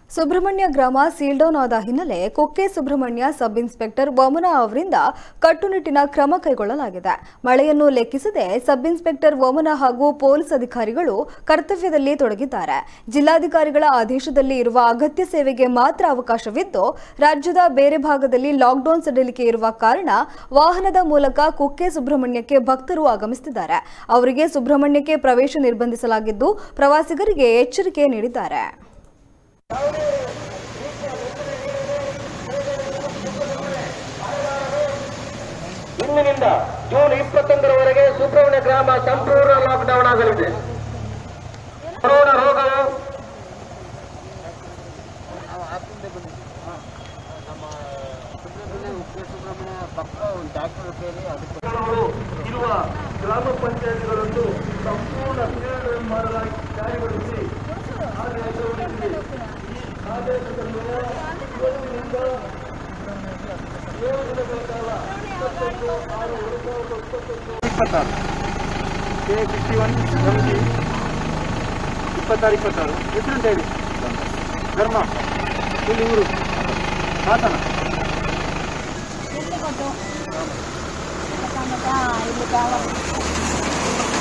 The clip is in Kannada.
ಸುಬ್ರಹ್ಮಣ್ಯ ಗ್ರಾಮ ಸೀಲ್ಡೌನ್ ಆದ ಹಿನ್ನೆಲೆ ಕೊಕ್ಕೆ ಸುಬ್ರಹ್ಮಣ್ಯ ಸಬ್ ಇನ್ಸ್ಪೆಕ್ಟರ್ ವಮನ ಅವರಿಂದ ಕಟ್ಟುನಿಟ್ಟಿನ ಕ್ರಮ ಕೈಗೊಳ್ಳಲಾಗಿದೆ ಮಳೆಯನ್ನು ಲೆಕ್ಕಿಸದೆ ಸಬ್ ಇನ್ಸ್ಪೆಕ್ಟರ್ ವಮನ ಹಾಗೂ ಪೊಲೀಸ್ ಅಧಿಕಾರಿಗಳು ಕರ್ತವ್ಯದಲ್ಲಿ ತೊಡಗಿದ್ದಾರೆ ಜಿಲ್ಲಾಧಿಕಾರಿಗಳ ಆದೇಶದಲ್ಲಿ ಇರುವ ಅಗತ್ಯ ಸೇವೆಗೆ ಮಾತ್ರ ಅವಕಾಶವಿದ್ದು ರಾಜ್ಯದ ಬೇರೆ ಭಾಗದಲ್ಲಿ ಲಾಕ್ಡೌನ್ ಸಡಿಲಿಕೆ ಇರುವ ಕಾರಣ ವಾಹನದ ಮೂಲಕ ಕುಕ್ಕೆ ಸುಬ್ರಹ್ಮಣ್ಯಕ್ಕೆ ಭಕ್ತರು ಆಗಮಿಸುತ್ತಿದ್ದಾರೆ ಅವರಿಗೆ ಸುಬ್ರಹ್ಮಣ್ಯಕ್ಕೆ ಪ್ರವೇಶ ನಿರ್ಬಂಧಿಸಲಾಗಿದ್ದು ಪ್ರವಾಸಿಗರಿಗೆ ಎಚ್ಚರಿಕೆ ನೀಡಿದ್ದಾರೆ ಇಂದಿನಿಂದ ಜೂನ್ ಇಪ್ಪತ್ತೊಂದರವರೆಗೆ ಸುಬ್ರಹ್ಮಣ್ಯ ಗ್ರಾಮ ಸಂಪೂರ್ಣ ಲಾಕ್ಡೌನ್ ಆಗಲಿದೆ ಕೊರೋನಾ ರೋಗವು ಬೆಂಗಳೂರು ಇರುವ ಗ್ರಾಮ ಪಂಚಾಯತ್ಗಳನ್ನು ಸಂಪೂರ್ಣ ಕ್ರೀಡೆಗಳನ್ನು ಮಾಡಲಾಗಿ ಜಾರಿಗೊಳಿಸಿ ಆದೇಶವನ್ನು ಈ ಆದೇಶವನ್ನು ಇವತ್ತಿನಿಂದ ಏಳು ದಿನಗಳ ಕಾಲ ಇಪ್ಪತ್ತೊಂದು ಆರು ಎರಡು ಸಾವಿರದ ಇಪ್ಪತ್ತೊಂದು ಇಪ್ಪತ್ತಾರು ಕೆ ಫಿಫ್ಟಿ ಒನ್ ನಮಗೆ ಇಪ್ಪತ್ತಾರು ಇಪ್ಪತ್ತಾರು ಹೆಸರು ಹೇಳಿ ಧರ್ಮ ಇಲ್ಲಿ ಊರು ಹಾಸನ ಇಲ್ಲಿ ಕಾವ